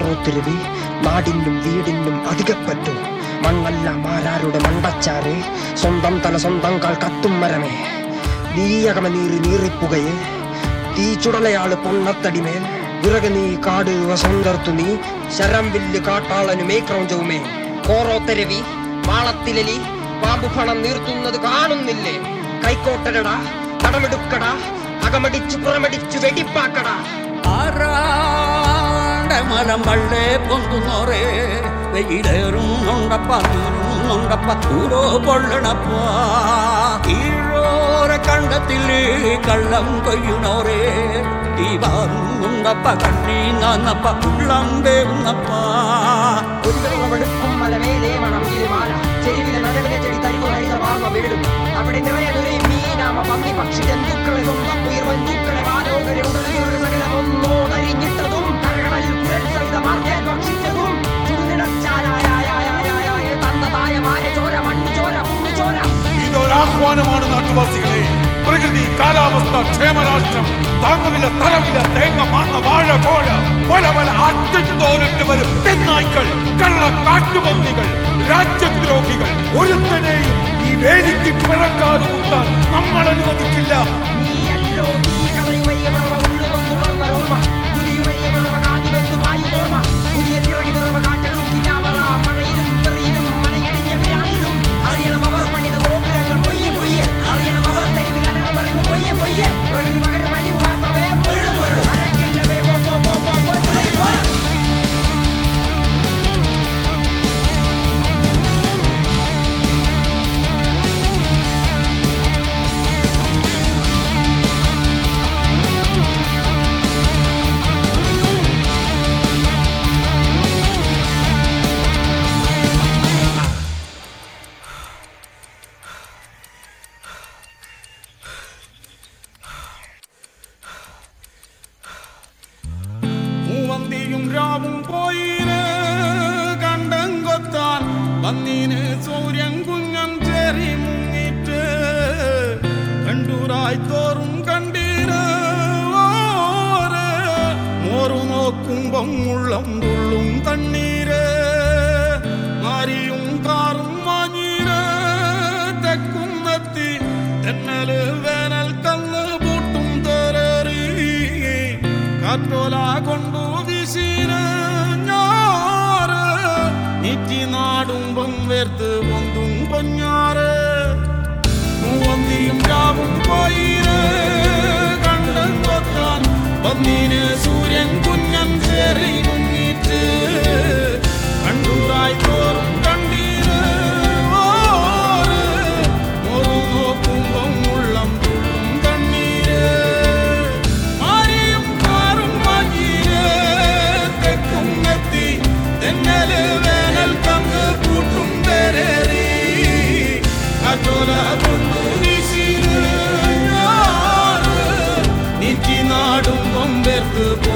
കോറോത്തിരുവി നാടിനും വീടിനും അധികപ്പറ്റു മണ്ണല്ല മാരാരുടെ മണ്ടച്ചാറ് സ്വന്തം തല സ്വന്തം കാൽ കത്തും മരമേ നീയകമ നീറി നീറിപ്പുകയെ തീ ചുടലയാള് പൊണ്ണത്തടിമേൽ വിറക് നീ കാട് വസന്തർത്തു നീ ശരം വില്ല് കാട്ടാളനു മേക്രൗഞ്ചവുമേ കോറോത്തരവി മാളത്തിലലി പാമ്പു പണം നീർത്തുന്നത് കാണുന്നില്ലേ കൈക്കോട്ടരടാ കടമെടുക്കടാ അകമടിച്ചു പുറമടിച്ചു വെടിപ്പാക്കടാ ആരാടെ മരം വള്ളേ പൊന്തുന്നോറേ വെയിലേറുന്നുണ്ടപ്പ നീറുന്നുണ്ടപ്പ കൂടോ പൊള്ളണപ്പ ഈഴോരെ കണ്ടത്തില് കള്ളം കൊയ്യുന്നോറേ തീ വാറുന്നുണ്ടപ്പ കണ്ണീ നന്നപ്പ ഉള്ളം വേവുന്നപ്പ വെടുക്കും മലമേലെ മണം ഇരുമാല ചെരുവിലെ നനവിലെ ചെടി തരികു ഹരിത വാർമ വീടും അവിടെ നിറയെ നിറയും മീനാമ പന്നി പക്ഷി ജന്തുക്കളെ സ്വന്തം ഉയർ വന്തുക്കളെ വാലോകരെ ഉടലിയൊരു സകലം ഒന്നോടരിഞ്ഞിട്ടതും കരകടലിൽ കുരൽ സഹിത മാർഗേ ഭക്ഷിച്ചതും ചുടുനിടച്ചാലായ തന്നതായ മാര ചോര മണ്ണു ചോര പുണ്ണു ചോര ഇതൊരാഹ്വാനമാണ് നാട്ടുവാസികളെ പ്രകൃതി കാലാവസ്ഥ ക്ഷേമരാഷ്ട്രം താങ്ങുവില തലവില തേങ്ങ മാങ്ങ വാഴ കോഴ പല പല അട്ടിത്തോലിട്ട് വരും തെന്നായ്ക്കൾ കള്ള കാട്ടുപന്നികൾ രാജ്യദ്രോഹികൾ ഒരുത്തനെയും ഈ വേദിക്ക് പിറക്കാതെ കൂട്ടാൻ നമ്മൾ അനുവദിക്കില്ല നീയല്ലോ നീ കളയുവയ്യ മറവ ഉള്ളുകൊണ്ടു മറന്നോർമ്മ പുലിയുവയ്യ മറവ കാതിവെന്നു വായുതോർമ്മ പുതിയ തിറകി നിറവ കാറ്റലും കിനാവറ മഴയിലും തെറിയിലും മഴയടിഞ്ഞ വിരാളിലും അറിയണം അവർ പണിത ഗോപുരങ്ങൾ പൊയ്യെ പൊയ്യെ അറിയണം അവർ തെരുവിൽ അനവറിവ് പൊയ്യെ പൊയ്യെ പ്രകൃതി പകരം വഴി മാത്രമേ പൊഴു പൊഴു അരക്കില്ലവേ പോ പോ പോ പോ പോ പോയി പോ മൂവന്തിയും രാവും പോയിന് കണ്ടം കൊത്താൻ വന്നീന് സൂര്യൻ കുഞ്ഞൻ ചേരി മുങ്ങിട്ട് കണ്ടൂരായി തോറും കണ്ടീര് ഓര് മോറു നോക്കുമ്പം ഉള്ളം തുള്ളും തണ്ണീര് മാരിയും കാറും മാഞ്ഞീര് തെക്കുന്നത്തി തെന്നല് വേനൽ കന്ന് പൂട്ടും തേറേറി കാറ്റോല കൊണ്ടു വീശീന് ഞാറ് നീറ്റി നാടുമ്പം വേർത്ത് പൊന്തും പൊഞ്ഞാറ് മൂവന്തിയും രാവും പോയിന് കണ്ടം കൊത്താൻ വന്നീന് സൂര്യൻ കുഞ്ഞൻ ചേറി മുങ്ങിട്ട് കണ്ടൂരായി തോറും കണ്ടീര് ഓര് ഒരു നോക്കുമ്പം ഉള്ളം തുള്ളും കണ്ണീര് മാരിയും കാറും മഞ്ഞീര് തെക്കും എത്തി തെന്നല് വേനൽ കങ്ങ് പൂട്ടും പേരേറി കാറ്റോല കൊണ്ടു വീശീര് ഞാറ് നീറ്റി നാടും കൊമ്പേർത്ത് പോ